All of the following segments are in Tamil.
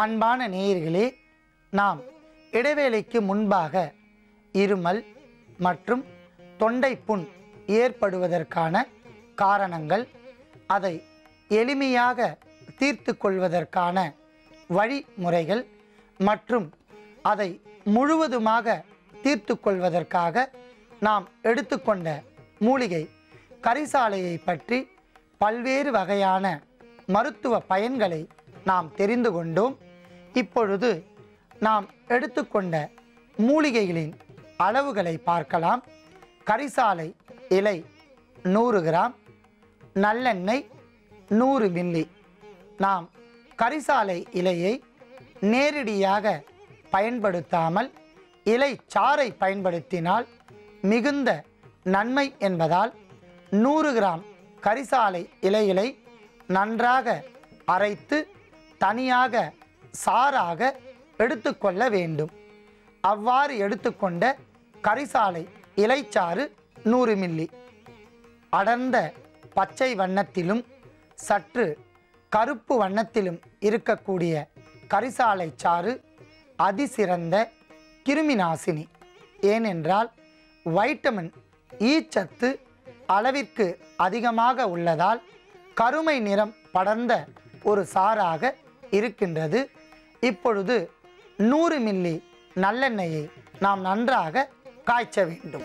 அன்பான நேயர்களே நாம் இடைவேளைக்கு முன்பாக இருமல் மற்றும் தொண்டை புண் ஏற்படுவதற்கான காரணங்கள் அதை எளிமையாக தீர்த்து கொள்வதற்கான வழிமுறைகள் மற்றும் அதை முழுவதுமாக தீர்த்து கொள்வதற்காக நாம் எடுத்துக்கொண்ட மூலிகை கரிசாலையை பற்றி பல்வேறு வகையான மருத்துவ பயன்களை நாம் தெரிந்து கொண்டோம் இப்பொழுது நாம் எடுத்துக்கொண்ட மூலிகைகளின் அளவுகளை பார்க்கலாம் கரிசாலை இலை நூறு கிராம் நல்லெண்ணெய் நூறு மில்லி நாம் கரிசாலை இலையை நேரடியாக பயன்படுத்தாமல் இலை சாறை பயன்படுத்தினால் மிகுந்த நன்மை என்பதால் நூறு கிராம் கரிசாலை இலைகளை நன்றாக அரைத்து தனியாக சாறாக எடுத்துக்கொள்ள வேண்டும் அவ்வாறு எடுத்துக்கொண்ட கரிசாலை இலைச்சாறு நூறு மில்லி அடர்ந்த பச்சை வண்ணத்திலும் சற்று கருப்பு வண்ணத்திலும் இருக்கக்கூடிய கரிசாலை சாறு அதிசிறந்த கிருமிநாசினி ஏனென்றால் வைட்டமின் ஈ சத்து அளவிற்கு அதிகமாக உள்ளதால் கருமை நிறம் படர்ந்த ஒரு சாறாக இருக்கின்றது இப்பொழுது நூறு மில்லி நல்லெண்ணெயை நாம் நன்றாக காய்ச்ச வேண்டும்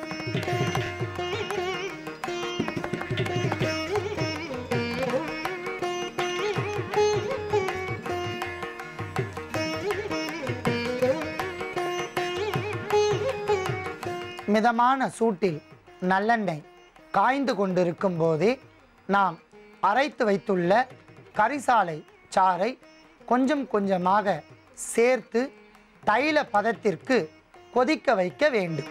மிதமான சூட்டில் நல்லெண்ணெய் காய்ந்து கொண்டிருக்கும் போதே நாம் அரைத்து வைத்துள்ள கரிசாலை சாறை கொஞ்சம் கொஞ்சமாக சேர்த்து தைல பதத்திற்கு கொதிக்க வைக்க வேண்டும்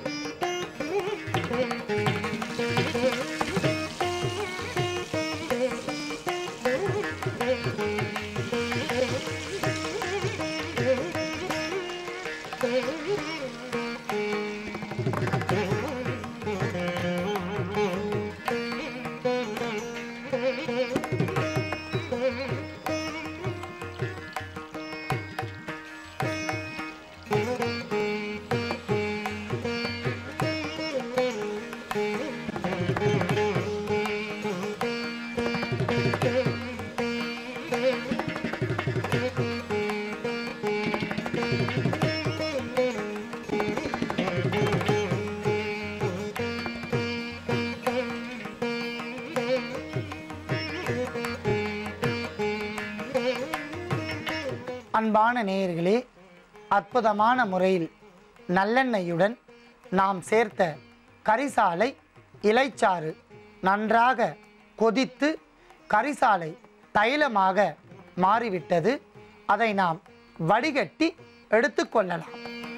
அன்பான நேயர்களே அற்புதமான முறையில் நல்லெண்ணெயுடன் நாம் சேர்த்த கரிசாலை இலைச்சாறு நன்றாக கொதித்து கரிசாலை தைலமாக மாறிவிட்டது அதை நாம் வடிகட்டி எடுத்துக்கொள்ளலாம்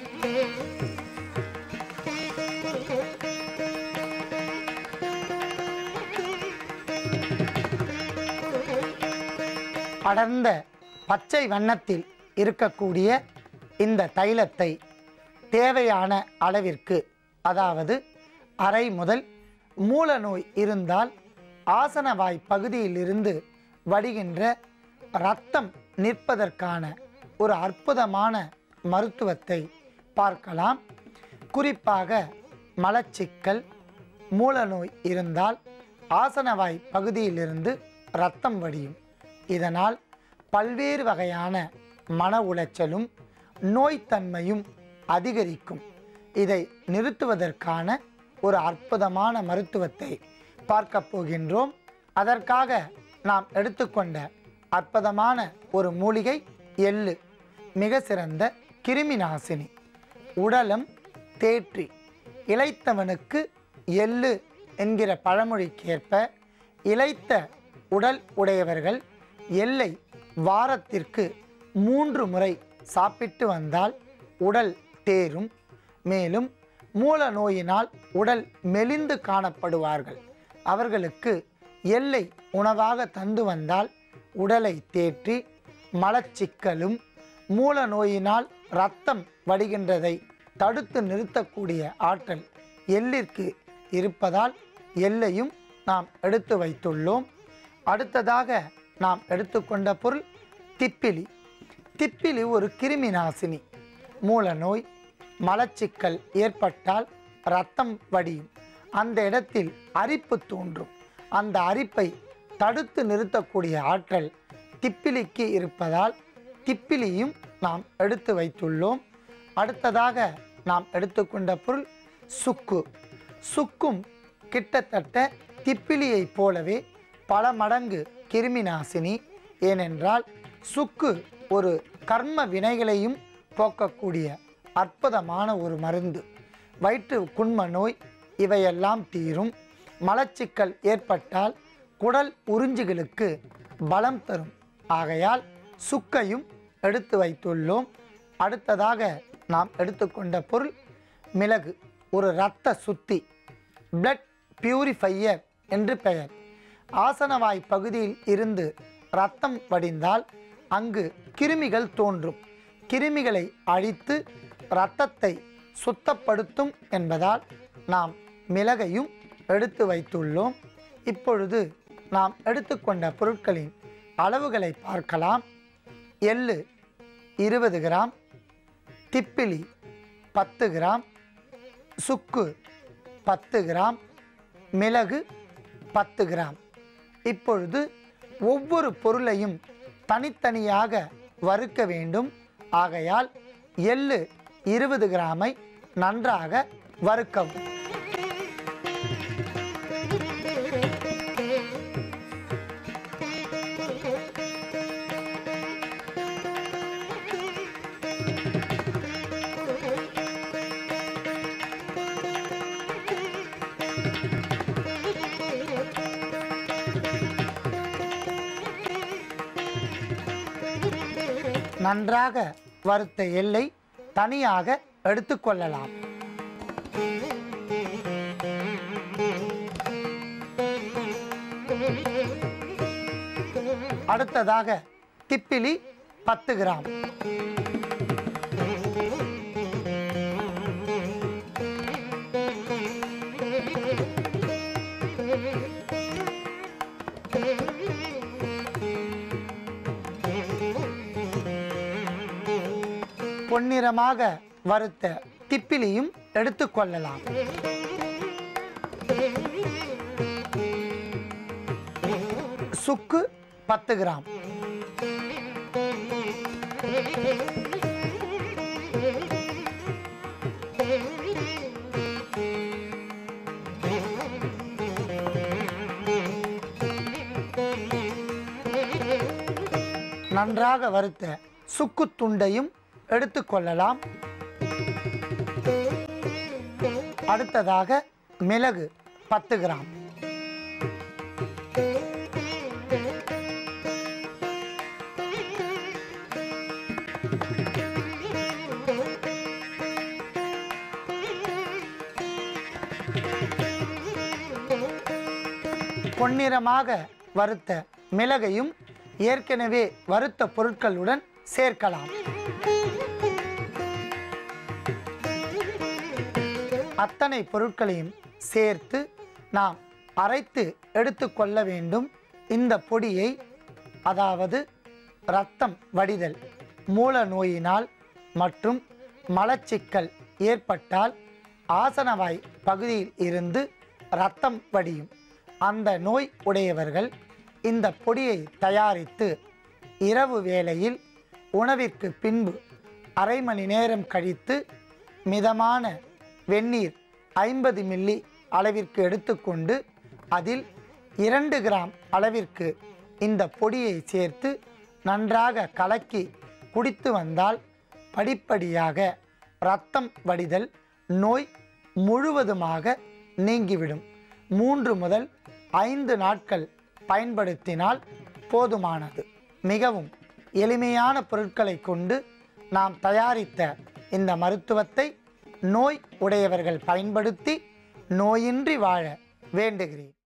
அடர்ந்த பச்சை வண்ணத்தில் இருக்கக்கூடிய இந்த தைலத்தை தேவையான அளவிற்கு அதாவது அரை முதல் மூல நோய் இருந்தால் ஆசனவாய் பகுதியிலிருந்து வடிகின்ற இரத்தம் நிற்பதற்கான ஒரு அற்புதமான மருத்துவத்தை பார்க்கலாம் குறிப்பாக மலச்சிக்கல் மூலநோய் இருந்தால் ஆசனவாய் பகுதியிலிருந்து இரத்தம் வடியும் இதனால் பல்வேறு வகையான மன உளைச்சலும் நோய்த்தன்மையும் அதிகரிக்கும் இதை நிறுத்துவதற்கான ஒரு அற்புதமான மருத்துவத்தை பார்க்க போகின்றோம் அதற்காக நாம் எடுத்துக்கொண்ட அற்புதமான ஒரு மூலிகை எள்ளு மிக சிறந்த கிருமி நாசினி உடலம் தேற்றி இளைத்தவனுக்கு எள்ளு என்கிற பழமொழிக்கேற்ப இளைத்த உடல் உடையவர்கள் எல்லை வாரத்திற்கு மூன்று முறை சாப்பிட்டு வந்தால் உடல் தேரும் மேலும் மூல நோயினால் உடல் மெலிந்து காணப்படுவார்கள் அவர்களுக்கு எல்லை உணவாக தந்து வந்தால் உடலை தேற்றி மலச்சிக்கலும் மூல நோயினால் இரத்தம் வடிகின்றதை தடுத்து நிறுத்தக்கூடிய ஆற்றல் எள்ளிற்கு இருப்பதால் எல்லையும் நாம் எடுத்து வைத்துள்ளோம் அடுத்ததாக நாம் எடுத்துக்கொண்ட பொருள் திப்பிலி திப்பிலி ஒரு கிருமி நாசினி மூல நோய் மலச்சிக்கல் ஏற்பட்டால் இரத்தம் வடியும் அந்த இடத்தில் அரிப்பு தோன்றும் அந்த அரிப்பை தடுத்து நிறுத்தக்கூடிய ஆற்றல் திப்பிலிக்கு இருப்பதால் திப்பிலியும் நாம் எடுத்து வைத்துள்ளோம் அடுத்ததாக நாம் எடுத்துக்கொண்ட பொருள் சுக்கு சுக்கும் கிட்டத்தட்ட திப்பிலியைப் போலவே பல மடங்கு கிருமி நாசினி ஏனென்றால் சுக்கு ஒரு கர்ம வினைகளையும் போக்கக்கூடிய அற்புதமான ஒரு மருந்து வயிற்று குண்ம நோய் இவையெல்லாம் தீரும் மலச்சிக்கல் ஏற்பட்டால் குடல் உறிஞ்சுகளுக்கு பலம் தரும் ஆகையால் சுக்கையும் எடுத்து வைத்துள்ளோம் அடுத்ததாக நாம் எடுத்துக்கொண்ட பொருள் மிளகு ஒரு இரத்த சுத்தி பிளட் பியூரிஃபையர் என்று பெயர் ஆசனவாய் பகுதியில் இருந்து இரத்தம் வடிந்தால் அங்கு கிருமிகள் தோன்றும் கிருமிகளை அழித்து இரத்தத்தை சுத்தப்படுத்தும் என்பதால் நாம் மிளகையும் எடுத்து வைத்துள்ளோம் இப்பொழுது நாம் எடுத்துக்கொண்ட பொருட்களின் அளவுகளை பார்க்கலாம் எள்ளு இருபது கிராம் திப்பிலி பத்து கிராம் சுக்கு பத்து கிராம் மிளகு பத்து கிராம் இப்பொழுது ஒவ்வொரு பொருளையும் தனித்தனியாக வறுக்க வேண்டும் ஆகையால் எள்ளு இருபது கிராமை நன்றாக வறுக்கவும் நன்றாக வறுத்த எள்ளை தனியாக எடுத்துக்கொள்ளலாம் அடுத்ததாக திப்பிலி பத்து கிராம் பொன்னிறமாக வறுத்த திப்பிலியும் எடுத்துக்கொள்ளலாம் சுக்கு பத்து கிராம் நன்றாக வறுத்த சுக்கு துண்டையும் எடுத்துக்கொள்ளலாம் அடுத்ததாக மிளகு பத்து கிராம் பொன்னிறமாக வறுத்த மிளகையும் ஏற்கனவே வறுத்த பொருட்களுடன் சேர்க்கலாம் அத்தனை பொருட்களையும் சேர்த்து நாம் அரைத்து எடுத்துக்கொள்ள வேண்டும் இந்த பொடியை அதாவது இரத்தம் வடிதல் மூல நோயினால் மற்றும் மலச்சிக்கல் ஏற்பட்டால் ஆசனவாய் பகுதியில் இருந்து இரத்தம் வடியும் அந்த நோய் உடையவர்கள் இந்த பொடியை தயாரித்து இரவு வேளையில் உணவிற்கு பின்பு அரை மணி நேரம் கழித்து மிதமான வெந்நீர் ஐம்பது மில்லி அளவிற்கு எடுத்துக்கொண்டு அதில் இரண்டு கிராம் அளவிற்கு இந்த பொடியை சேர்த்து நன்றாக கலக்கி குடித்து வந்தால் படிப்படியாக இரத்தம் வடிதல் நோய் முழுவதுமாக நீங்கிவிடும் மூன்று முதல் ஐந்து நாட்கள் பயன்படுத்தினால் போதுமானது மிகவும் எளிமையான பொருட்களை கொண்டு நாம் தயாரித்த இந்த மருத்துவத்தை நோய் உடையவர்கள் பயன்படுத்தி நோயின்றி வாழ வேண்டுகிறேன்